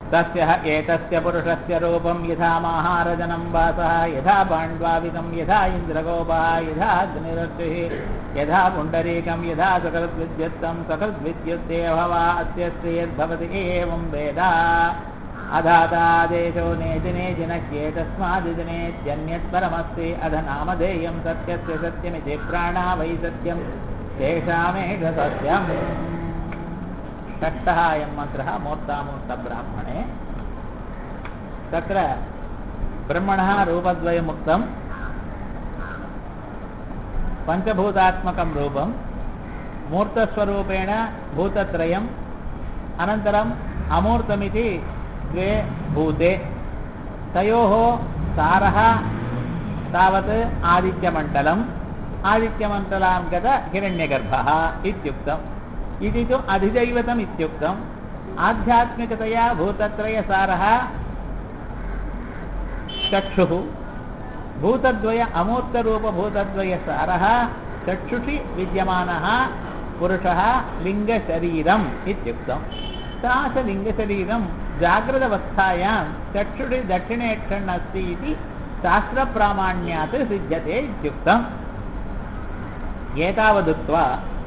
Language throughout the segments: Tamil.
तस्य एतस्य पुरुषस्य रूपं यथा माहारजनं वासः यथा पाण्ड्वाविकं यथा इन्द्रगोपः यथा अग्निरक्षिः यथा पुण्डरीकं यथा सकृद्विद्युत्तं सकृद्विद्युत्तेव वा अस्य श्रियद्भवति एवं वेद अधातादेशो नेति नेतिनह्येतस्मादिनेत्यन्यत्परमस्ति अध नामधेयं सत्यस्य सत्यमिति प्राणा वै सत्यं तेषामेष सत्यम् षष्ठः अयं मन्त्रः मूर्तामूर्तब्राह्मणे तत्र ब्रह्मणः रूपद्वयमुक्तं पञ्चभूतात्मकं रूपं मूर्तस्वरूपेण भूतत्रयम् अनन्तरम् अमूर्तमिति द्वे भूते तयोः सारः तावत् आदित्यमण्डलम् आदित्यमण्डलाङ्गत हिरण्यगर्भः इत्युक्तम् इति तु अधिदैवतम् इत्युक्तम् आध्यात्मिकतया भूतत्रयसारः चक्षुः भूतद्वय अमूर्तरूपभूतद्वयसारः चक्षुषि विद्यमानः पुरुषः लिङ्गशरीरम् इत्युक्तम् तादृशलिङ्गशरीरं जागृदवस्थायां चक्षुषि दक्षिणे क्षण् अस्ति इति शास्त्रप्रामाण्यात् सिद्ध्यते इत्युक्तम् एतावदुक्त्वा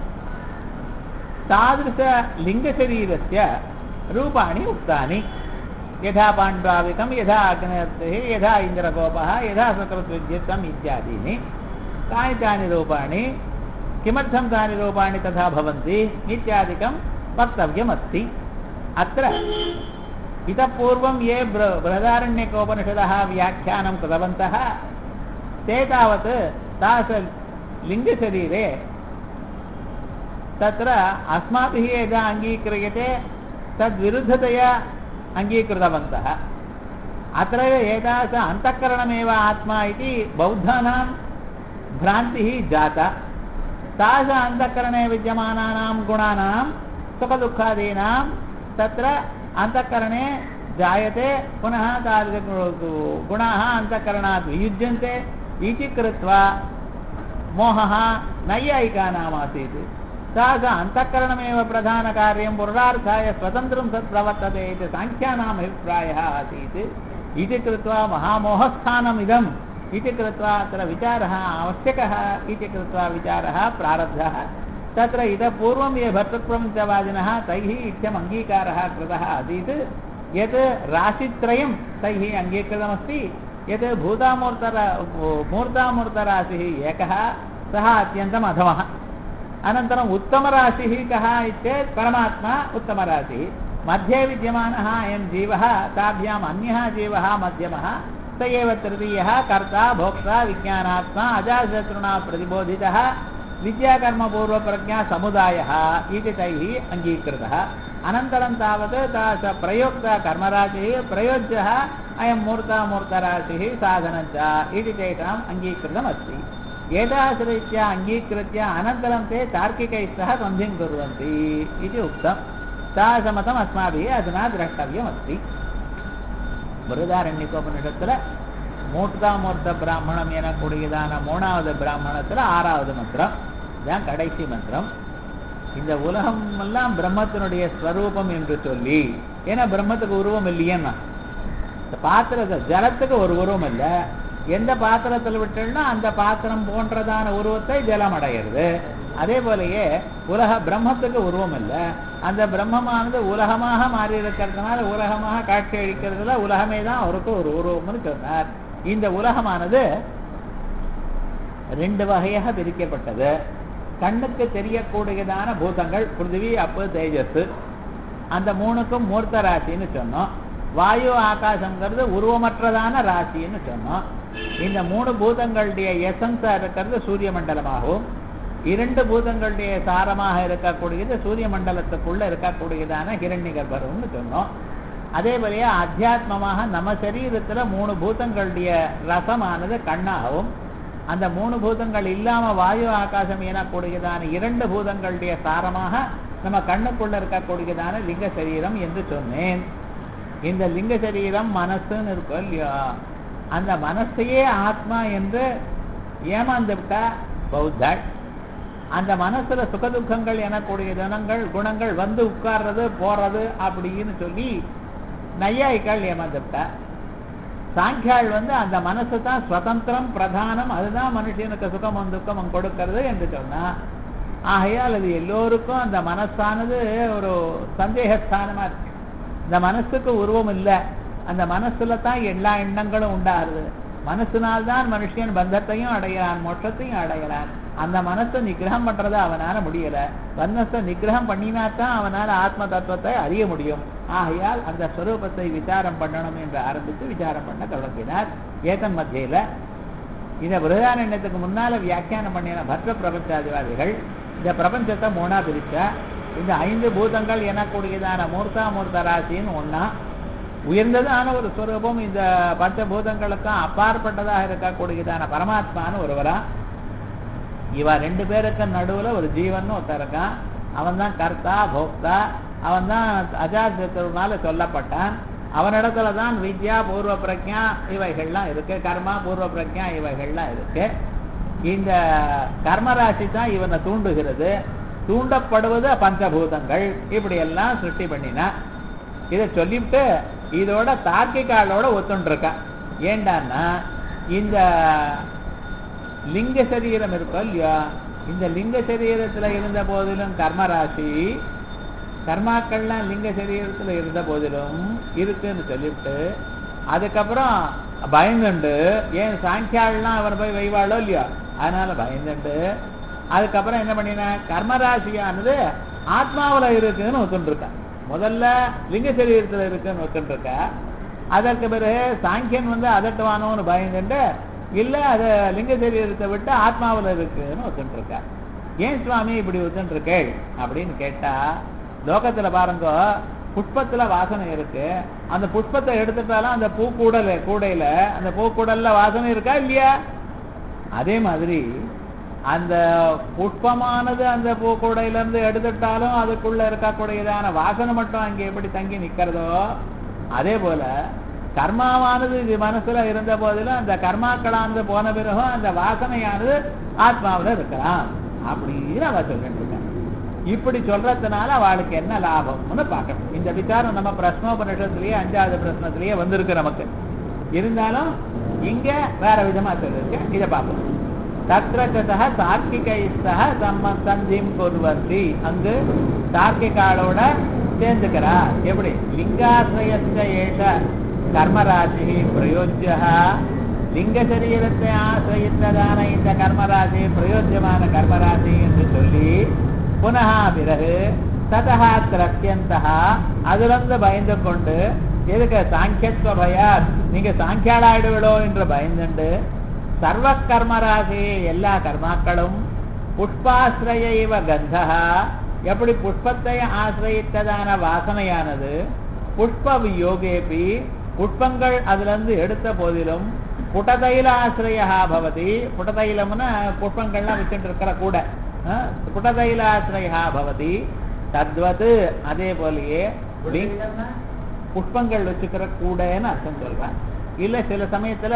तादृशलिङ्गशरीरस्य रूपाणि उक्तानि यथा पाण्ड्वाविकं यथा अग्निर्तिः यथा इन्द्रकोपः यथा सकृद्विद्युत्तम् इत्यादीनि कानि तानि रूपाणि किमर्थं तानि रूपाणि तथा भवन्ति इत्यादिकं वक्तव्यमस्ति अत्र इतः पूर्वं ये बृ बृहदारण्यकोपनिषदः व्याख्यानं कृतवन्तः ते तावत् तादृशलिङ्गशरीरे तत्र अस्माभिः यदा अङ्गीक्रियते तद्विरुद्धतया अङ्गीकृतवन्तः अत्रैव एतादृश अन्तःकरणमेव आत्मा इति बौद्धानां भ्रान्तिः जाता तादृश अन्तःकरणे विद्यमानानां गुणानां सुखदुःखादीनां तत्र अन्तःकरणे जायते पुनः तादृश गुणाः अन्तःकरणात् वियुज्यन्ते इति कृत्वा मोहः नैयायिकानामासीत् तादृश अन्तःकरणमेव प्रधानकार्यं पुरुषार्थाय स्वतन्त्रं सत् प्रवर्तते इति साङ्ख्यानाम् अभिप्रायः आसीत् इति कृत्वा महामोहस्थानमिदम् इति कृत्वा अत्र विचारः आवश्यकः इति कृत्वा विचारः प्रारब्धः तत्र इतः पूर्वं ये भर्तृप्रपञ्चवादिनः तैः इत्थम् अङ्गीकारः कृतः आसीत् यत् राशित्रयं तैः अङ्गीकृतमस्ति यत् भूतामूर्तरा मूर्तामूर्तराशिः एकः सः अत्यन्तम् अधमः अनन्तरम् उत्तमराशिः कः इत्येत् परमात्मा उत्तमराशिः मध्ये विद्यमानः अयं जीवः ताभ्याम् अन्यः जीवः मध्यमः स एव तृतीयः कर्ता भोक्ता विज्ञानात्मा अजाशत्रुणा प्रतिबोधितः विद्याकर्मपूर्वप्रज्ञासमुदायः इति तैः अङ्गीकृतः अनन्तरं तावत् तादृश प्रयोक्ता कर्मराशिः प्रयोज्यः अयं मूर्तामूर्तराशिः साधनञ्च इति तेषाम् अङ्गीकृतमस्ति एतादृशरीत्या अङ्गीकृत्य अनन्तरं ते तार्किकैः सह सन्धिं कुर्वन्ति इति उक्तं तादृशमतम् अस्माभिः अधुना द्रष्टव्यमस्ति ಬೃಹದಾರಣ್ಯಕೋಪನಿಷத்துல மூர்த்தாமூர்த்த பிராமணம் எனக்கூடியதான மூணாவது பிராமணத்துல ஆறாவது மந்திரம் இதுதான் கடைசி மந்திரம் இந்த உலகம் எல்லாம் பிரம்மத்தினுடைய ஸ்வரூபம் என்று சொல்லி ஏன்னா பிரம்மத்துக்கு உருவம் இல்லையேன்னா இந்த பாத்திரத்தை ஜலத்துக்கு ஒரு உருவம் இல்லை எந்த பாத்திரத்தில் விட்டோம்னா அந்த பாத்திரம் போன்றதான உருவத்தை ஜலம் அடையிறது அதே போலயே உலக பிரம்மத்துக்கு உருவம் இல்லை அந்த பிரம்மமானது உலகமாக மாறி இருக்கிறதுனால உலகமாக காட்சி அளிக்கிறதுல உலகமே தான் அவருக்கு ஒரு உருவம்னு சொன்னார் இந்த உலகமானது ரெண்டு வகையாக பிரிக்கப்பட்டது கண்ணுக்கு தெரியக்கூடியதான பூதங்கள் பிருத்திவி அப்பு தேஜஸ் அந்த மூணுக்கும் மூர்த்த ராசின்னு சொன்னோம் வாயு ஆகாசங்கிறது உருவமற்றதான ராசின்னு சொன்னோம் இந்த மூணு பூதங்களுடைய எசன்ஸா இருக்கிறது சூரிய மண்டலமாகவும் இரண்டு பூதங்களுடைய சாரமாக இருக்கக்கூடியது சூரிய மண்டலத்துக்குள்ள இருக்கக்கூடியதான ஹிரண்ய கர்ப்பம்னு சொன்னோம் அதே போலயே அத்தியாத்மமாக நம்ம சரீரத்துல மூணு பூதங்களுடைய ரசமானது கண்ணாகவும் அந்த மூணு பூதங்கள் இல்லாம வாயு ஆகாசம் எனக்கூடியதான இரண்டு பூதங்களுடைய சாரமாக நம்ம கண்ணுக்குள்ள இருக்கக்கூடியதான லிங்க சரீரம் என்று சொன்னேன் இந்த லிங்க சரீரம் மனசுன்னு இருக்கும் இல்லையா அந்த மனசையே ஆத்மா என்று ஏமாந்து விட்டா பௌத்தர் அந்த மனசுல சுகதுக்கங்கள் எனக்கூடிய குணங்கள் குணங்கள் வந்து உட்கார்றது போறது அப்படின்னு சொல்லி நையாயிக்கால் ஏமாந்துட்டா சாங்கியாள் வந்து அந்த மனசு தான் சுதந்திரம் பிரதானம் அதுதான் மனுஷனுக்கு சுகமும் துக்கமும் கொடுக்கிறது என்று சொன்னா ஆகையால் அது எல்லோருக்கும் அந்த மனசானது ஒரு சந்தேகஸ்தானமா இருக்கு இந்த மனசுக்கு உருவம் இல்லை அந்த மனசுல தான் எல்லா எண்ணங்களும் உண்டாகுது மனசுனால்தான் மனுஷன் பந்தத்தையும் அடைகிறான் மோட்சத்தையும் அடைகிறான் அந்த மனசை நிகிரகம் பண்றத அவனால முடியல மனசை நிகிரகம் பண்ணினாத்தான் அவனால ஆத்ம தத்துவத்தை அறிய முடியும் ஆகையால் அந்த ஸ்வரூபத்தை விசாரம் பண்ணணும் என்று ஆரம்பித்து விசாரம் பண்ண தொடங்கினார் ஏதன் மத்தியில இந்த பிரதாரண்யத்துக்கு முன்னால வியாக்கியானம் பண்ணின பத்ர பிரபஞ்சாதிவாதிகள் இந்த பிரபஞ்சத்தை மூணா பிரிச்சா இந்த ஐந்து பூதங்கள் எனக்கூடியதான மூர்த்தா மூர்த்த ராசின்னு ஒன்னா உயர்ந்ததான ஒரு ஸ்வரூபம் இந்த பஞ்சபூதங்களுக்கும் அப்பாற்பட்டதாக இருக்கக்கூடியதான பரமாத்மான்னு ஒருவரா இவ ரெண்டு பேருக்கு நடுவுல ஒரு ஜீவன் ஒருத்தன் இருக்கான் அவன் தான் கர்த்தா போக்தா அவன் தான் அஜாத்தியத்தினால சொல்லப்பட்டான் அவனிடத்துல தான் வித்யா பூர்வ பிரக்ஞா இவைகள்லாம் இருக்கு கர்மா பூர்வ பிரக்ஞா இவைகள்லாம் இருக்கு இந்த கர்மராசி தான் இவனை தூண்டுகிறது தூண்டப்படுவது பஞ்சபூதங்கள் இப்படி எல்லாம் சிருஷ்டி பண்ணினா இதை சொல்லிவிட்டு இதோட தார்க்கிகாலோட ஒத்துண்டிருக்கா ஏண்டான்னா இந்த லிங்க சரீரம் இருக்கும் இல்லையா இந்த லிங்க சரீரத்துல இருந்த போதிலும் கர்மராசி கர்மாக்கள்லாம் லிங்க சரீரத்துல இருந்த போதிலும் இருக்குன்னு சொல்லிவிட்டு அதுக்கப்புறம் பயந்துண்டு ஏன் சாங்கியாள்லாம் அவர் போய் வைவாளோ இல்லையா அதனால பயந்துண்டு அதுக்கப்புறம் என்ன பண்ணின கர்மராசியானது ஆத்மாவுல இருக்குன்னு ஒத்துண்டிருக்கா முதல்ல லிங்க சரீரத்துல இருக்குன்னு ஒத்துண்டிருக்கா அதற்கு பிறகு சாங்கியன் வந்து அதட்டுவானோன்னு பயந்துட்டு இல்ல அத லிங்க சரீரத்தை விட்டு ஆத்மாவுல இருக்குன்னு ஒத்துண்டிருக்கா ஏன் சுவாமி இப்படி ஒத்துண்டிருக்கேள் அப்படின்னு கேட்டா லோகத்துல பாருங்க புஷ்பத்துல வாசனை இருக்கு அந்த புஷ்பத்தை எடுத்துட்டாலும் அந்த பூக்கூடல கூடையில அந்த பூக்கூடல்ல வாசனை இருக்கா இல்லையா அதே மாதிரி அந்த புஷ்பமானது அந்த பூக்கூடையில இருந்து எடுத்துட்டாலும் அதுக்குள்ள இருக்கக்கூடியதான வாசனை மட்டும் அங்கே எப்படி தங்கி நிக்கிறதோ அதே போல கர்மாவானது இது மனசுல இருந்த போதிலும் அந்த கர்மாக்களானது போன பிறகும் அந்த வாசனையானது ஆத்மாவில் இருக்கலாம் அப்படின்னு அவ சொல்லிட்டு இருக்காங்க இப்படி சொல்றதுனால அவளுக்கு என்ன லாபம்னு பார்க்கணும் இந்த விசாரம் நம்ம பிரஸ்னோபனிஷத்துலயே அஞ்சாவது பிரश्னத்திலேயே வந்திருக்கு நமக்கு இருந்தாலும் இங்க வேற விதமா சொல்லிருக்கு இதை பார்ப்போம் தத்ரச்சதா தார்க்கிகைஸ்தா சம்ம சந்திம் குர்வந்தி அங்கு தார்க்கிகாலோட சேர்ந்துக்கிறா எப்படி லிங்காசிரயஸ்த ஏஷ கர்மராசி பிரயோஜ்ய லிங்க சரீரத்தை ஆசிரியத்ததான இந்த கர்மராசி பிரயோஜ்யமான கர்மராசி என்று சொல்லி புனக பிறகு ததா திரத்தியந்தா அதிலிருந்து பயந்து கொண்டு எதுக்கு சாங்கியத்துவ பயாத் நீங்க சாங்கியாளாயிடுவிடோ என்று பயந்துண்டு சர்வ கர்மராசி எல்லா கர்மாக்களும் புஷ்பாசிரய இவ கந்தா எப்படி புஷ்பத்தை ஆசிரியத்ததான வாசனையானது புஷ்ப யோகேபி புஷ்பங்கள் அதுல இருந்து எடுத்த போதிலும் புடதைல ஆசிரியா பவதி புடதைலம்னா புஷ்பங்கள்லாம் வச்சுட்டு இருக்கிற கூட புடதைல ஆசிரியா பவதி தத்வத் அதே போலயே புஷ்பங்கள் வச்சுக்கிற கூடன்னு அர்த்தம் சொல்றேன் இல்ல சில சமயத்துல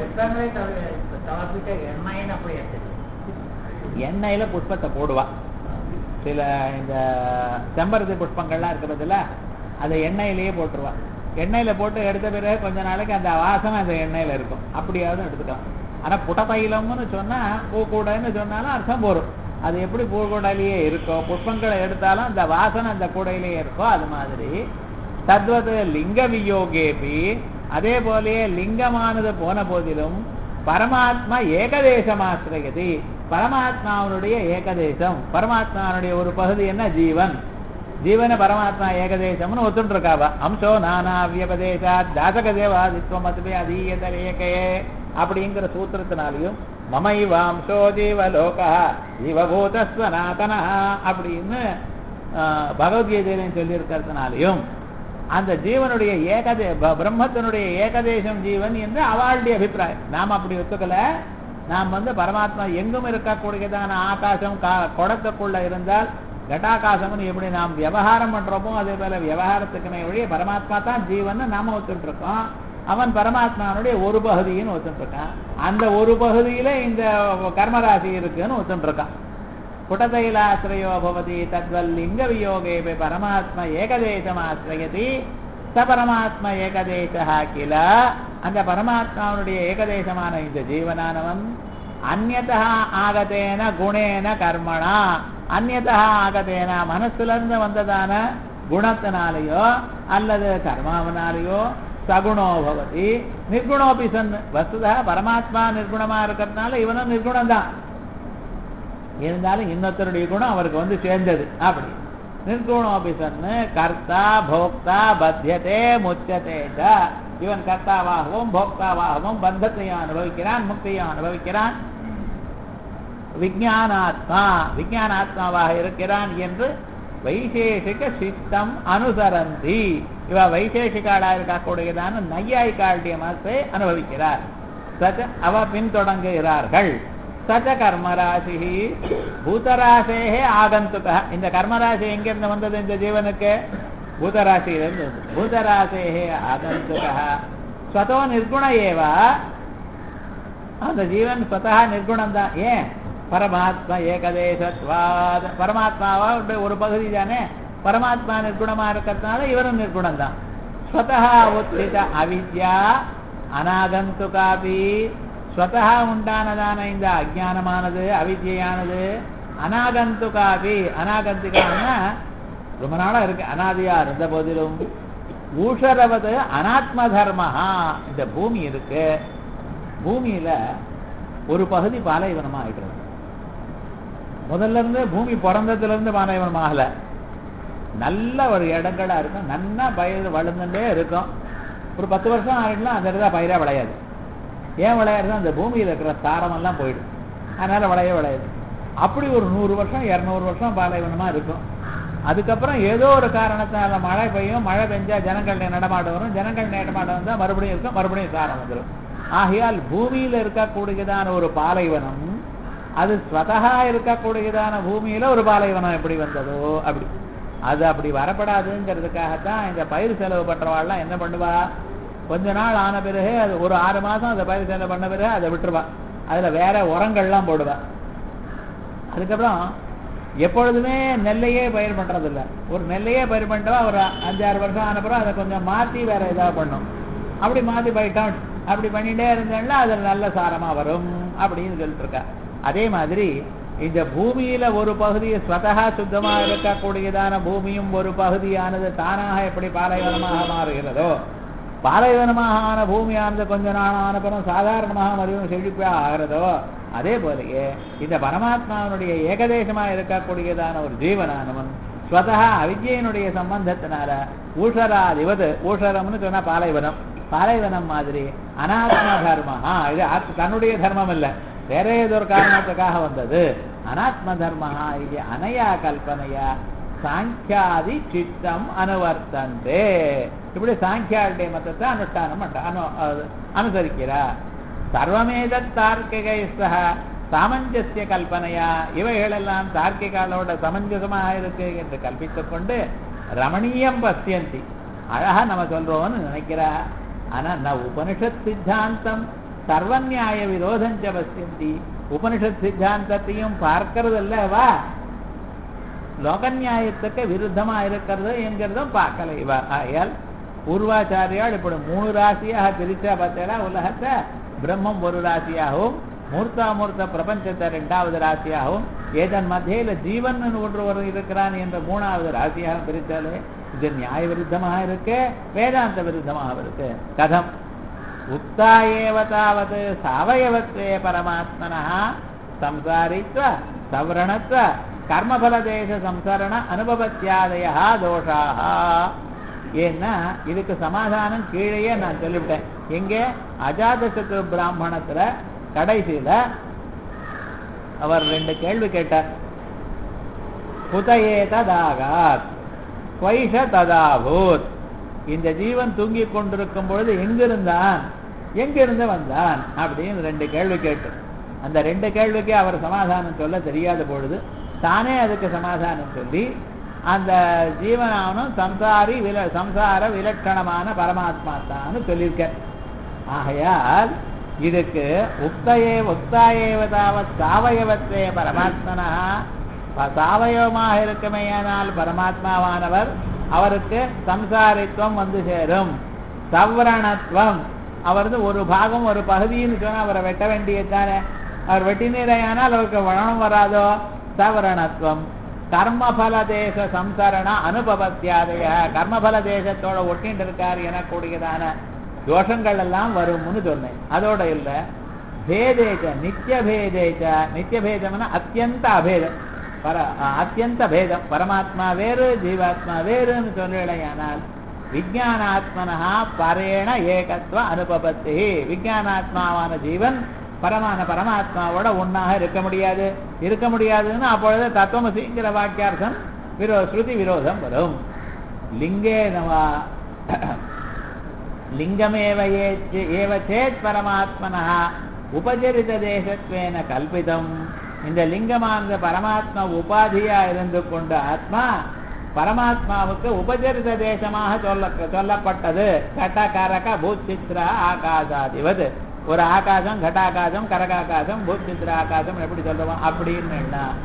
எண்ணெயில புஷ்பத்தை போடுவா சில இந்த செம்பருத்தி புஷ்பங்கள்லாம் இருக்கிறதுல அதை எண்ணெயிலேயே போட்டுருவா எண்ணெயில போட்டு எடுத்த பிறகு கொஞ்ச நாளைக்கு அந்த வாசனை அந்த எண்ணெயில இருக்கும் அப்படியாவது எடுத்துக்கலாம் ஆனா புடதைலம்னு சொன்னா பூக்கூடைன்னு சொன்னாலும் அர்த்தம் போரும் அது எப்படி பூக்கூடையிலேயே இருக்கோ புஷ்பங்களை எடுத்தாலும் அந்த வாசனை அந்த கூடையிலேயே இருக்கோ அது மாதிரி தத்வது லிங்க வியோகேபி அதே போலயே லிங்கமானது போன போதிலும் பரமாத்மா ஏகதேசமாசிரியது பரமாத்மாவனுடைய ஏகதேசம் பரமாத்மாவனுடைய ஒரு பகுதி என்ன ஜீவன் ஜீவன பரமாத்மா ஏகதேசம்னு ஒத்துட்டு இருக்காவா அம்சோ நானா வியபதேசா தாசக தேவாதித்வம் அதுவே அதீயத ஏகையே அப்படிங்கிற சூத்திரத்தினாலையும் மமைவாம்சோ ஜீவலோகா ஜீவபூதஸ்வநாதனா அப்படின்னு பகவத்கீதையிலையும் சொல்லி இருக்கிறதுனாலையும் அந்த ஜீவனுடைய ஏகதே பிரம்மத்தினுடைய ஏகதேசம் ஜீவன் என்று அவளுடைய அபிப்பிராயம் நாம் அப்படி ஒத்துக்கல நாம் வந்து பரமாத்மா எங்கும் இருக்கக்கூடியதான ஆகாசம் குடத்துக்குள்ள இருந்தால் கட்டாகாசம்னு எப்படி நாம் விவகாரம் பண்றோமோ அதே போல விவகாரத்துக்குமே வழி பரமாத்மா தான் ஜீவன் நாம ஒத்துட்டு இருக்கோம் அவன் பரமாத்மானுடைய ஒரு பகுதின்னு ஒத்துட்டு இருக்கான் அந்த ஒரு பகுதியில இந்த கர்மராசி இருக்குன்னு ஒத்துட்டு இருக்கான் புடதைலாசிரயோ பவதி தத்வல் லிங்க வியோகே பரமாத்மா ஏகதேசம் ஆசிரியதி ச பரமாத்மா ஏகதேசா கில அந்த பரமாத்மாவுடைய ஏகதேசமான இந்த ஜீவனானவன் அந்நதா ஆகதேன குணேன கர்மணா அந்நதா ஆகதேன மனசுல இருந்து வந்ததான குணத்தினாலேயோ அல்லது கர்மாவனாலேயோ சகுணோ பவதி நிர்குணோபி சன் வசுதா பரமாத்மா நிர்குணமா இருக்கிறதுனால இவனும் நிர்குணம் தான் இருந்தாலும் இன்னொருத்தருடைய குணம் அவருக்கு வந்து சேர்ந்தது அப்படி நிர்குணோபி சன்னு கர்த்தா போக்தா பத்தியதே முச்சதே ச இவன் கர்த்தாவாகவும் போக்தாவாகவும் பந்தத்தையும் அனுபவிக்கிறான் முக்தியும் அனுபவிக்கிறான் விஜயானாத்மா விஜயானாத்மாவாக இருக்கிறான் என்று வைசேஷிக சித்தம் அனுசரந்தி இவ வைசேஷிகாளா இருக்கக்கூடியதான நையாய்காளுடைய மனத்தை அனுபவிக்கிறார் சச்ச அவ பின்தொடங்குகிறார்கள் சச்ச கர்மராசி பூதராசேகே ஆகந்துக இந்த கர்மராசி எங்கிருந்து வந்தது இந்த ஜீவனுக்கு பூதராசியிலிருந்து வந்தது பூதராசேகே ஆகந்துக ஸ்வதோ நிர்குண ஏவா அந்த ஜீவன் ஸ்வதா நிர்குணம் தான் ஏன் பரமாத்மா ஏகதேசத்வாத் பரமாத்மாவா ஒரு பகுதி தானே பரமாத்மா நிர்குணமா இருக்கிறதுனால இவரும் நிர்குணம் தான் ஸ்வதா உத்தித அவித்யா அனாகந்துகாபி ஸ்வதா உண்டானதான இந்த அஜானமானது அவித்யானது அனாகந்துகாபி அனாகந்துகான்னா ரொம்ப நாளா இருக்கு அனாதியா இருந்த போதிலும் ஊஷரவது அனாத்ம தர்மஹா இந்த பூமி இருக்கு பூமியில ஒரு பகுதி பாலைவனமா ஆயிடுறது முதல்ல இருந்து பூமி பிறந்ததுல இருந்து பாலைவனம் ஆகல நல்ல ஒரு இடங்களா இருக்கும் நல்லா பயிர் வளர்ந்துட்டே இருக்கும் ஒரு பத்து வருஷம் ஆகிடலாம் அந்த இடத்துல பயிரா விளையாது ஏன் விளையாடுறது அந்த பூமியில் இருக்கிற சாரமெல்லாம் போயிடும் அதனால விளைய விளையாது அப்படி ஒரு நூறு வருஷம் இரநூறு வருஷம் பாலைவனமா இருக்கும் அதுக்கப்புறம் ஏதோ ஒரு காரணத்தால மழை பெய்யும் மழை பெஞ்சா ஜனங்கள் நடமாட்டம் வரும் ஜனங்கள் நடமாட்டம் வந்தா மறுபடியும் இருக்கும் மறுபடியும் சாரம் வந்துடும் ஆகையால் பூமியில இருக்கக்கூடியதான ஒரு பாலைவனம் அது ஸ்வதகா இருக்கக்கூடியதான பூமியில ஒரு பாலைவனம் எப்படி வந்ததோ அப்படி அது அப்படி வரப்படாதுங்கிறதுக்காகத்தான் இந்த பயிர் செலவு பண்றவாள்லாம் என்ன பண்ணுவா கொஞ்ச நாள் ஆன பிறகு அது ஒரு ஆறு மாசம் அந்த பயிர் செலவு பண்ண பிறகு அதை விட்டுருவா அதுல வேற உரங்கள்லாம் போடுவா அதுக்கப்புறம் எப்பொழுதுமே நெல்லையே பயிர் பண்றது இல்ல ஒரு நெல்லையே பயிர் பண்ணிட்டா ஒரு அஞ்சாறு வருஷம் ஆனப்புறம் அதை கொஞ்சம் மாத்தி வேற ஏதாவது பண்ணும் அப்படி மாத்தி போயிட்டோம் அப்படி பண்ணிட்டே இருந்தேன்னா அதுல நல்ல சாரமா வரும் அப்படின்னு சொல்லிட்டு இருக்கா அதே மாதிரி இந்த பூமியில ஒரு பகுதியை ஸ்வதகா சுத்தமா இருக்கக்கூடியதான பூமியும் ஒரு பகுதியானது தானாக எப்படி பாலைவனமாக மாறுகிறதோ பாலைவனமாக ஆன பூமியானது கொஞ்ச நாள் ஆனப்புறம் சாதாரணமாக மறுபடியும் செழிப்பா ஆகிறதோ அதே போலயே இந்த பரமாத்மாவனுடைய ஏகதேசமா இருக்கக்கூடியதான ஒரு ஜீவனானவன் ஸ்வதகா அவித்யினுடைய சம்பந்தத்தினால ஊஷராதிவது ஊஷரம்னு சொன்னா பாலைவனம் பாலைவனம் மாதிரி அனாத்ம தர்மஹா இது ஆத்- தன்னுடைய தர்மம் இல்ல வேற ஏதோ ஒரு காரணத்துக்காக வந்தது அனாத்ம தர்மஹா இது அனயா கல்பனையா சாங்கியாதி சித்தம் அனுவர்த்தந்தே இப்படி சாங்கியாளுடைய மதத்தை அனுஷ்டானம் பண்ற அனு அது அனுசரிக்கிறா சர்வமேதத் தார்க்கிகைஸ்தக சாமஞ்சசிய கல்பனையா இவைகளெல்லாம் தார்க்கிகாலோட சமஞ்சசமாக இருக்கு என்று கல்பித்துக் கொண்டு ரமணீயம் பசியந்தி அழகா நம்ம சொல்றோம்னு நினைக்கிறா ஆனா நான் உபனிஷத் சித்தாந்தம் சர்வநியாய விரோதஞ்ச பசியந்தி உபனிஷத் சித்தாந்தத்தையும் பார்க்கறது அல்லவா லோக நியாயத்துக்கு விருத்தமா இருக்கிறது என்கிறதும் பார்க்கல இவ ஆகையால் பூர்வாச்சாரியால் இப்படி மூணு ராசியாக பிரிச்சா பார்த்தா உலகத்தை பிரம்மம் ஒரு ராசியாகவும் மூர்த்தாமூர்த்த பிரபஞ்சத்தை ரெண்டாவது ராசியாகவும் ஏதன் மத்தியில ஜீவன் ஒன்று ஒரு இருக்கிறான் என்ற மூணாவது ராசியாக பிரித்தாலே இது நியாய விருத்தமாக இருக்கு வேதாந்த விருத்தமாக இருக்கு கதம் உக்தா ஏவ தாவத் சாவயவத்வே பரமாத்மனः சம்சாரித்வ சவரணத்வ கர்மபலதேச சம்சரண அனுபவத்தியாதய தோஷாக ஏன்னா இதுக்கு சமாதானம் கீழேயே நான் சொல்லிவிட்டேன் எங்க அஜாதசத்ரு பிராமணத்துல கடைசியில அவர் ரெண்டு கேள்வி கேட்டார் குதையே ததாகாத் வைஷ ததாபூத் இந்த ஜீவன் தூங்கிக் கொண்டிருக்கும் பொழுது எங்கிருந்தான் எங்கிருந்து வந்தான் அப்படின்னு ரெண்டு கேள்வி கேட்டு அந்த ரெண்டு கேள்விக்கு அவர் சமாதானம் சொல்ல தெரியாத பொழுது தானே அதுக்கு சமாதானம் சொல்லி அந்த ஜீவனானும் சம்சாரி வில சம்சார விலட்சணமான பரமாத்மா தான் சொல்லியிருக்க ஆகையால் இதுக்கு உக்தையே உக்தாயேவ தாவத் சாவயவத்தே பரமாத்மனா சாவயவமாக இருக்குமேயானால் பரமாத்மாவானவர் அவருக்கு சம்சாரித்துவம் வந்து சேரும் சவரணத்துவம் அவரது ஒரு பாகம் ஒரு பகுதின்னு சொன்னா அவரை வெட்ட வேண்டியதுதானே அவர் வெட்டினீரையானால் அவருக்கு வளம் வராதோ சவரணத்துவம் கர்மபல தேச சம்சரண அனுபவத்தியாதைய கர்மபல தேசத்தோட ஒட்டிட்டு இருக்கார் எனக்கூடியதான தோஷங்கள் எல்லாம் வரும்னு சொன்னேன் அதோட இல்ல பேதேச்ச நித்திய பேதேச்ச நித்திய பேதம்னா அத்தியந்த அபேதம் பர அத்தியந்த பேதம் பரமாத்மா வேறு ஜீவாத்மா வேறுன்னு சொல்லிடையானால் விஜயானாத்மனா பரேண ஏகத்துவ அனுபவத்தி விஜயானாத்மாவான ஜீவன் பரமான பரமாத்மாவோட ஒன்னாக இருக்க முடியாது இருக்க முடியாதுன்னு அப்பொழுது தத்துவமசிங்கிற வாக்கியார்த்தம் விரோ ஸ்ருதி விரோதம் வரும் லிங்கே நவா லிங்கமேவ ஏ- ஏவ சேத் பரமாத்மனா உபச்சரித தேசத்வேன கல்பிதம் இந்த லிங்கமானது பரமாத்மா உபாதியா இருந்து கொண்ட ஆத்மா பரமாத்மாவுக்கு உபச்சரித தேசமாக சொல்ல சொல்லப்பட்டது கடகரக பூச்சித்ரா ஆகாசாதிவது ஒரு ஆகாசம் கட்டாகாசம் கரகாகாசம் பூச்சித்ர ஆகாசம் எப்படி சொல்றோம் அப்படின்னு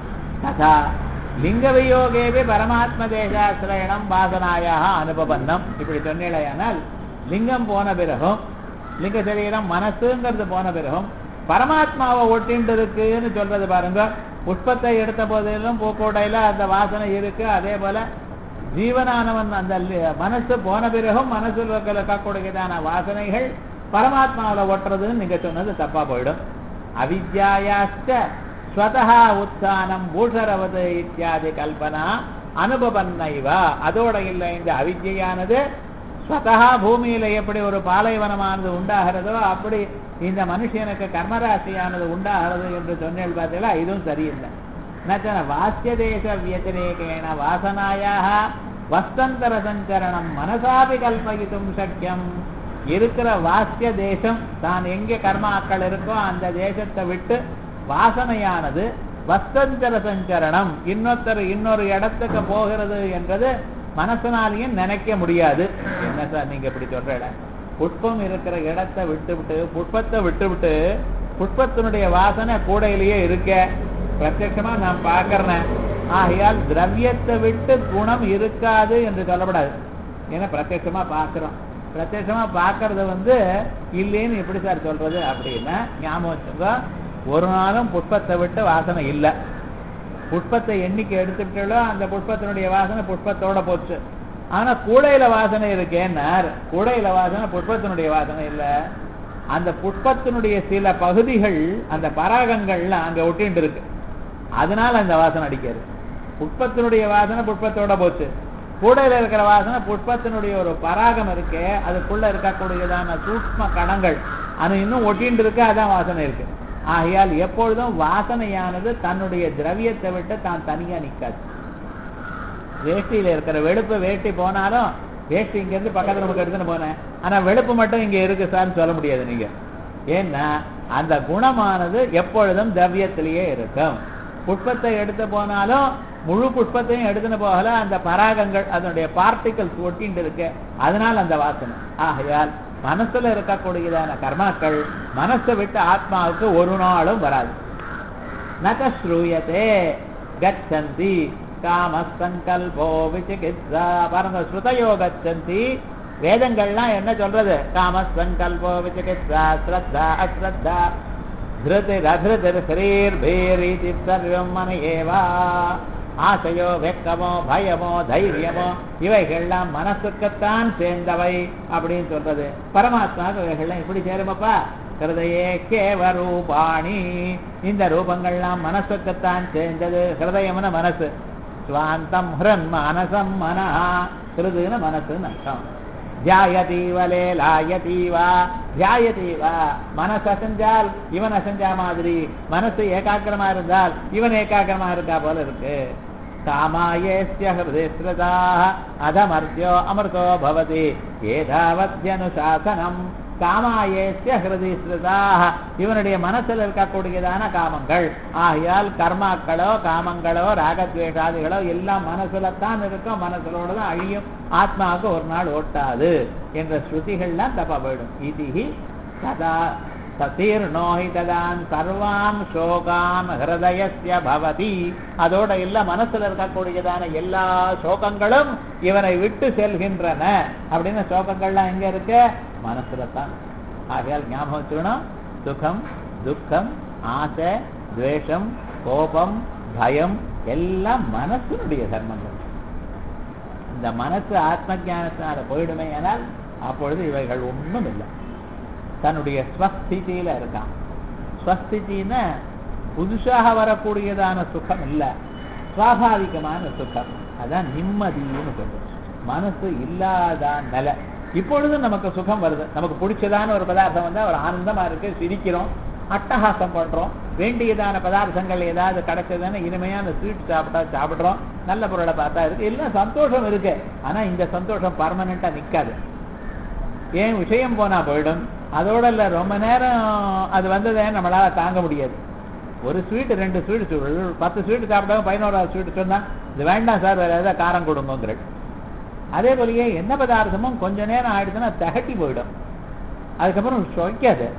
ததா லிங்க வியோகேபி பரமாத்ம தேசாசிரயணம் வாசனாயாக அனுபவந்தம் இப்படி சொன்னீழையானால் லிங்கம் போன பிறகும் லிங்க சரீரம் மனசுங்கிறது போன பிறகும் பரமாத்மாவை ஒட்டிண்டு இருக்குன்னு சொல்றது பாருங்க புஷ்பத்தை எடுத்த போதிலும் பூக்கோட்டையில அந்த வாசனை இருக்கு அதே போல ஜீவனானவன் அந்த லி- மனசு போன பிறகும் மனசுல இருக்கக்கூடியதான வாசனைகள் பரமாத்மாவில ஒட்டுறதுன்னு நீங்க சொன்னது தப்பா போயிடும் அவித்யாயாச்ச ஸ்வதா உத்தானம் பூஷரவது இத்தியாதி கல்பனா அனுபவன்னைவா அதோட இல்லை இந்த அவித்யானது ஸ்வதா பூமியில எப்படி ஒரு பாலைவனமானது உண்டாகிறதோ அப்படி இந்த மனுஷனுக்கு கர்மராசியானது உண்டாகிறது என்று சொன்னேன் பார்த்தீங்களா இதுவும் சரியில்லை நச்சன வாசிய தேச வியதிரேகேண வாசனாயாக வஸ்தந்தர சஞ்சரணம் மனசாபி கல்பயித்தும் சக்கியம் இருக்கிற வாசிய தேசம் தான் எங்கே கர்மாக்கள் இருக்கோ அந்த தேசத்தை விட்டு வாசனையானது வஸ்தந்தர சஞ்சரணம் இன்னொருத்தர் இன்னொரு இடத்துக்கு போகிறது என்றது மனசனாலையும் நினைக்க முடியாது என்ன சார் நீங்க இப்படி சொல்ற புஷ்பம் இருக்கிற இடத்தை விட்டு விட்டு புஷ்பத்தை விட்டு விட்டு புஷ்பத்தினுடைய வாசனை கூடையிலேயே இருக்க பிரத்யட்சமா நான் பார்க்கறேன் ஆகையால் திரவியத்தை விட்டு குணம் இருக்காது என்று சொல்லப்படாது ஏன்னா பிரத்யட்சமா பார்க்கிறோம் பிரத்யட்சமா பார்க்கறது வந்து இல்லைன்னு எப்படி சார் சொல்றது அப்படின்னா ஞாபகம் வச்சுங்க ஒரு நாளும் புஷ்பத்தை விட்டு வாசனை இல்லை புஷ்பத்தை எண்ணிக்கை எடுத்துட்டாலோ அந்த புஷ்பத்தினுடைய வாசனை புஷ்பத்தோட போச்சு ஆனா கூடையில வாசனை இருக்கேன்னார் கூடையில வாசனை புஷ்பத்தினுடைய வாசனை இல்ல அந்த புஷ்பத்தினுடைய சில பகுதிகள் அந்த பராகங்கள்லாம் அங்க ஒட்டிட்டு இருக்கு அதனால அந்த வாசனை அடிக்காது புஷ்பத்தினுடைய வாசனை புஷ்பத்தோட போச்சு கூடையில இருக்கிற வாசனை புஷ்பத்தினுடைய ஒரு பராகம் இருக்கே அதுக்குள்ள இருக்கக்கூடியதான சூக்ம கணங்கள் அது இன்னும் ஒட்டின்னு இருக்கு அதான் வாசனை இருக்கு ஆகையால் எப்பொழுதும் வாசனையானது தன்னுடைய திரவியத்தை விட்டு தான் தனியா நிக்காது வேஷ்டியில இருக்கிற வெளுப்பு வேட்டி போனாலும் வேஷ்டி இங்க இருந்து பக்கத்துல நமக்கு எடுத்துன்னு போனேன் ஆனா வெளுப்பு மட்டும் இங்க இருக்கு சார்னு சொல்ல முடியாது நீங்க ஏன்னா அந்த குணமானது எப்பொழுதும் திரவியத்திலேயே இருக்கும் புஷ்பத்தை எடுத்து போனாலும் முழு புஷ்பத்தையும் எடுத்துன்னு போகல அந்த பராகங்கள் அதனுடைய பார்ட்டிகல்ஸ் ஒட்டிட்டு இருக்கு அதனால் அந்த வாசனை ஆகையால் மனசுல இருக்கக்கூடியதான கர்மாக்கள் மனசை விட்டு ஆத்மாவுக்கு ஒரு நாளும் வராது நக ஸ்ரூயத்தே கச்சந்தி காம சங்கல்போ விசிகித்சா பாருங்க ஸ்ருதயோ கச்சந்தி வேதங்கள்லாம் என்ன சொல்றது காம சங்கல்போ விசிகித்சா ஸ்ரத்தா அஸ்ரத்தா திருதிர் அதிருதிர் சரீர் பேரீதி சர்வம் மன ஏவா ஆசையோ வெக்கமோ பயமோ தைரியமோ இவைகள்லாம் மனசுக்குத்தான் சேர்ந்தவை அப்படின்னு சொல்றது பரமாத்மாவுக்கு இவைகள்லாம் இப்படி சேருமப்பா ஹிருதயே கேவ ரூபாணி இந்த ரூபங்கள்லாம் மனசுக்குத்தான் சேர்ந்தது ஹிருதயம்னு மனசு ஸ்வாந்தம் ஹிரன் மனசம் மனஹா ஹிருதுன்னு மனசுன்னு அர்த்தம் தியாயதீவலே லாயதீவா தியாயதீவா மனசு அசைஞ்சால் இவன் அசைஞ்சா மாதிரி மனசு ஏகாக்கிரமா இருந்தால் இவன் ஏகாக்கிரமா இருக்கா போல இருக்கு காமாயேஸ்ய ஹிருதேஸ்ரதா அதமர்த்தியோ அமிர்தோ பவதி ஏதாவத்யனுசாசனம் காமாயேஸ்ய ஹிருதேஸ்ரதாக இவனுடைய மனசில் இருக்கக்கூடியதான காமங்கள் ஆகையால் கர்மாக்களோ காமங்களோ ராகத்வேஷாதிகளோ எல்லாம் மனசுல தான் இருக்கும் மனசுலோட தான் அழியும் ஆத்மாவுக்கு ஒரு நாள் ஓட்டாது என்ற ஸ்ருதிகள்லாம் தப்பா போயிடும் இதிஹி சதா சதீர்ணோஹி ததான் சர்வான் சோகான் ஹிருதயஸ்ய பவதி அதோட இல்ல மனசுல இருக்கக்கூடியதான எல்லா சோகங்களும் இவனை விட்டு செல்கின்றன அப்படின்னு சோகங்கள்லாம் எங்க இருக்கு மனசுல தான் ஆகையால் ஞாபகம் வச்சுக்கணும் சுகம் துக்கம் ஆசை துவேஷம் கோபம் பயம் எல்லாம் மனசினுடைய தர்மங்கள் இந்த மனசு ஆத்ம ஞானத்தினால போயிடுமே ஆனால் அப்பொழுது இவைகள் ஒன்றும் இல்லை தன்னுடைய ஸ்வஸ்திதியில இருக்கான் ஸ்வஸ்தித்தின்னா புதுசாக வரக்கூடியதான சுகம் இல்லை சுவாபாவிகமான சுகம் அதான் நிம்மதின்னு சொல்றோம் மனசு இல்லாத நிலை இப்பொழுதும் நமக்கு சுகம் வருது நமக்கு பிடிச்சதான ஒரு பதார்த்தம் வந்தா ஒரு ஆனந்தமா இருக்கு சிரிக்கிறோம் அட்டகாசம் பண்றோம் வேண்டியதான பதார்த்தங்கள் ஏதாவது கிடைச்சதுன்னா இனிமையான ஸ்வீட் சாப்பிட்டா சாப்பிடுறோம் நல்ல பொருளை பார்த்தா இருக்கு எல்லாம் சந்தோஷம் இருக்கு ஆனா இந்த சந்தோஷம் பர்மனண்டா நிக்காது ஏன் விஷயம் போனா போயிடும் அதோட இல்ல ரொம்ப நேரம் அது வந்ததே நம்மளால தாங்க முடியாது ஒரு ஸ்வீட் ரெண்டு ஸ்வீட் பத்து ஸ்வீட் சாப்பிட்டாங்க பதினோராவது ஸ்வீட் சொன்னா இது வேண்டாம் சார் வேற ஏதாவது காரம் கொடுங்கிற அதே போலயே என்ன பதார்த்தமும் கொஞ்ச நேரம் ஆயிடுச்சுன்னா தகட்டி போயிடும் அதுக்கப்புறம் சுவைக்காது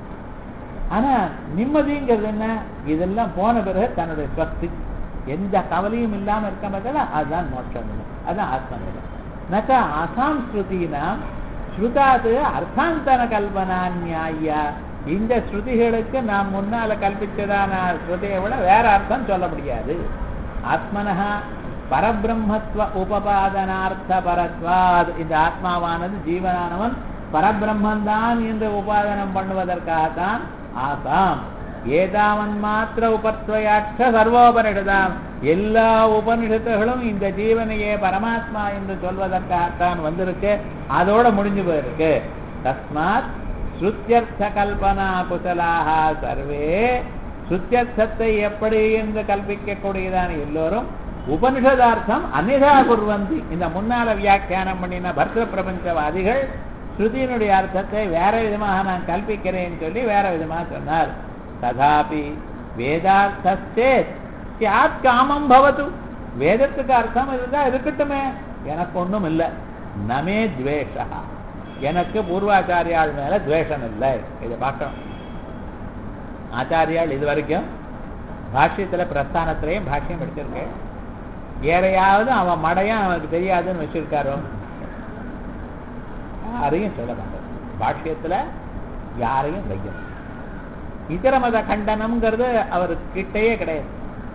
ஆனா நிம்மதிங்கிறது என்ன இதெல்லாம் போன பிறகு தன்னுடைய ஸ்வஸ்தி எந்த கவலையும் இல்லாம இருக்க பார்த்தா அதுதான் மோட்சம் அதுதான் ஆத்மநிலை நச்ச அசாம்ஸ்ருதினாம் ஸ்ருதாது அர்த்தாந்தன கல்பனா நியாயா இந்த ஸ்ருதிகளுக்கு நாம் முன்னால கல்பிச்சதான ஸ்ருதியை விட வேற அர்த்தம் சொல்ல முடியாது ஆத்மனஹா பரபிரம்மத்துவ உபபாதனார்த்த பரத்வாத் இந்த ஆத்மாவானது ஜீவனானவன் பரபிரம்மந்தான் என்று உபாதனம் பண்ணுவதற்காகத்தான் ஆசாம் ஏதாவன் மாத்திர உபத்வயாட்ச சர்வோபனிஷதாம் எல்லா உபனிஷத்துகளும் இந்த ஜீவனையே பரமாத்மா என்று சொல்வதற்காகத்தான் வந்திருக்கு அதோட முடிஞ்சு போயிருக்கு தஸ்மாத் ஸ்ருத்தியர்த்த கல்பனா குசலாக சர்வே ஸ்ருத்தியர்த்தத்தை எப்படி என்று கல்பிக்கக்கூடியதான எல்லோரும் உபனிஷதார்த்தம் அந்நிதா குர்வந்தி இந்த முன்னால வியாக்கியானம் பண்ணின பர்த பிரபஞ்சவாதிகள் ஸ்ருதியினுடைய அர்த்தத்தை வேற விதமாக நான் கல்பிக்கிறேன்னு சொல்லி வேற விதமாக சொன்னார் ததாபி வேதார்த்தேத் சியாத் காமம் பவது வேதத்துக்கு அர்த்தம் இருந்தா இருக்கட்டுமே எனக்கு ஒண்ணும் இல்லை நமே துவேஷா எனக்கு பூர்வாச்சாரியாள் மேல துவேஷம் இல்லை இதை பார்க்கணும் ஆச்சாரியால் இது வரைக்கும் பாஷ்யத்துல பிரஸ்தானத்திலையும் பாஷ்யம் எடுத்திருக்கேன் வேறையாவது அவன் மடையும் அவனுக்கு தெரியாதுன்னு வச்சிருக்காரோ யாரையும் சொல்ல மாட்டார் பாஷ்யத்துல யாரையும் வைக்கணும் இதர மத கண்டனம்ங்கிறது அவர் கிட்டையே கிடையாது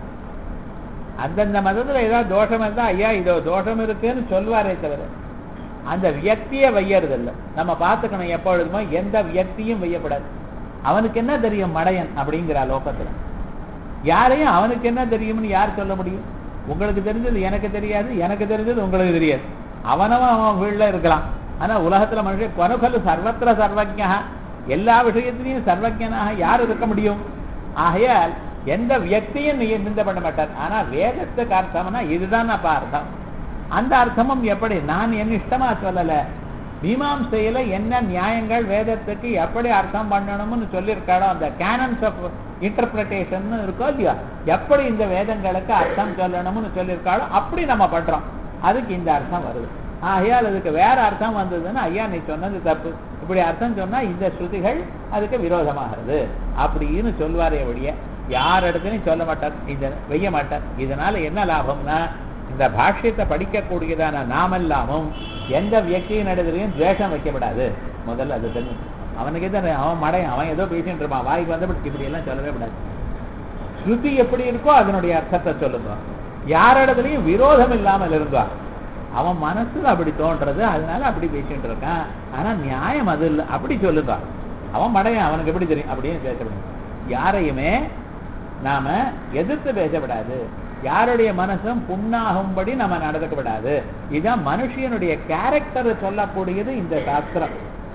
அந்தந்த மதத்துல ஏதாவது தோஷம் இருந்தா ஐயா இதோ தோஷம் இருக்குன்னு சொல்வாரே தவிர அந்த வியக்தியை வையறது இல்லை நம்ம பார்த்துக்கணும் எப்பொழுதுமோ எந்த வியக்தியும் வையப்படாது அவனுக்கு என்ன தெரியும் மடையன் அப்படிங்கிற லோகத்துல யாரையும் அவனுக்கு என்ன தெரியும்னு யார் சொல்ல முடியும் உங்களுக்கு தெரிஞ்சது எனக்கு தெரியாது எனக்கு தெரிஞ்சது உங்களுக்கு தெரியாது அவனவன் அவன் வீழ்ல இருக்கலாம் ஆனா உலகத்துல மனுஷன் கொனகலு சர்வத்திர சர்வஜா எல்லா விஷயத்திலையும் சர்வஜனாக யார் இருக்க முடியும் ஆகையால் எந்த வியக்தியும் நீ நிந்த பண்ண மாட்டார் ஆனா வேதத்துக்கு அர்த்தம்னா இதுதான் அப்ப அர்த்தம் அந்த அர்த்தமும் எப்படி நான் என் இஷ்டமா சொல்லல மீமாம்சையில என்ன நியாயங்கள் வேதத்துக்கு எப்படி அர்த்தம் பண்ணணும்னு சொல்லியிருக்காளோ அந்த கேனன்ஸ் ஆஃப் இன்டர்பிரேஷன் இருக்கோ இல்லையா எப்படி இந்த வேதங்களுக்கு அர்த்தம் சொல்லணும்னு சொல்லியிருக்காளோ அப்படி நம்ம பண்றோம் அதுக்கு இந்த அர்த்தம் வருது ஆகையால் அதுக்கு வேற அர்த்தம் வந்ததுன்னா ஐயா நீ சொன்னது தப்பு இப்படி அர்த்தம் சொன்னா இந்த ஸ்ருதிகள் அதுக்கு விரோதமாகிறது அப்படின்னு சொல்வாரே ஒழிய யார் இடத்துலையும் சொல்ல மாட்டார் இந்த வெய்ய மாட்டார் இதனால என்ன லாபம்னா இந்த பாஷ்யத்தை படிக்கக்கூடியதான நாமெல்லாமும் எந்த வியக்தியின் இடத்துலையும் துவேஷம் வைக்கப்படாது முதல்ல அது தெரிஞ்சு அவனுக்கு எது அவன் மடையன் அவன் ஏதோ பேசிட்டு இருப்பான் வாய்க்கு வந்தபடி இப்படி எல்லாம் சொல்லவே கூடாது ஸ்ருதி எப்படி இருக்கோ அதனுடைய அர்த்தத்தை சொல்லுங்க யார் இடத்துலையும் விரோதம் இல்லாமல் இருந்தா அவன் மனசுல அப்படி தோன்றது அதனால அப்படி பேசிட்டு இருக்கான் ஆனா நியாயம் அது இல்லை அப்படி சொல்லுங்க அவன் மடையன் அவனுக்கு எப்படி தெரியும் அப்படின்னு பேசப்படும் யாரையுமே நாம எதிர்த்து பேசப்படாது யாருடைய மனசும் புண்ணாகும்படி நம்ம நடந்துக்கப்படாது இதுதான் மனுஷனுடைய கேரக்டர் சொல்லக்கூடியது இந்த சாஸ்திரம்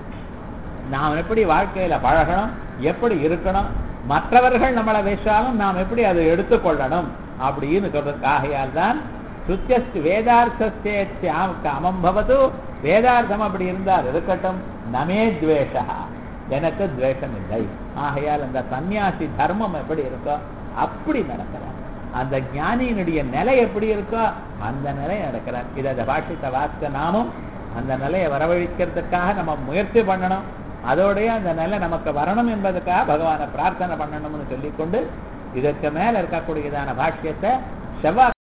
நாம் எப்படி வாழ்க்கையில பழகணும் எப்படி இருக்கணும் மற்றவர்கள் நம்மளை பேசாலும் நாம் எப்படி அதை எடுத்துக்கொள்ளணும் அப்படின்னு சொல்றதுக்காகையால் தான் சுத்தியஸ்து வேதார்த்தே காமம் பவது வேதார்த்தம் அப்படி இருந்தால் இருக்கட்டும் நமே துவேஷா எனக்கு துவேஷம் இல்லை ஆகையால் அந்த சந்நியாசி தர்மம் எப்படி இருக்கோ அப்படி நடக்கிறார் அந்த ஞானியினுடைய நிலை எப்படி இருக்கோ அந்த நிலை நடக்கிறார் இதை அந்த பாஷ்யத்தை வாசித்த நாமும் அந்த நிலையை வரவழைக்கிறதுக்காக நம்ம முயற்சி பண்ணணும் அதோடைய அந்த நிலை நமக்கு வரணும் என்பதுக்காக பகவானை பிரார்த்தனை பண்ணணும்னு சொல்லிக்கொண்டு இதற்கு மேல இருக்கக்கூடியதான பாஷ்யத்தை செவ்வாய்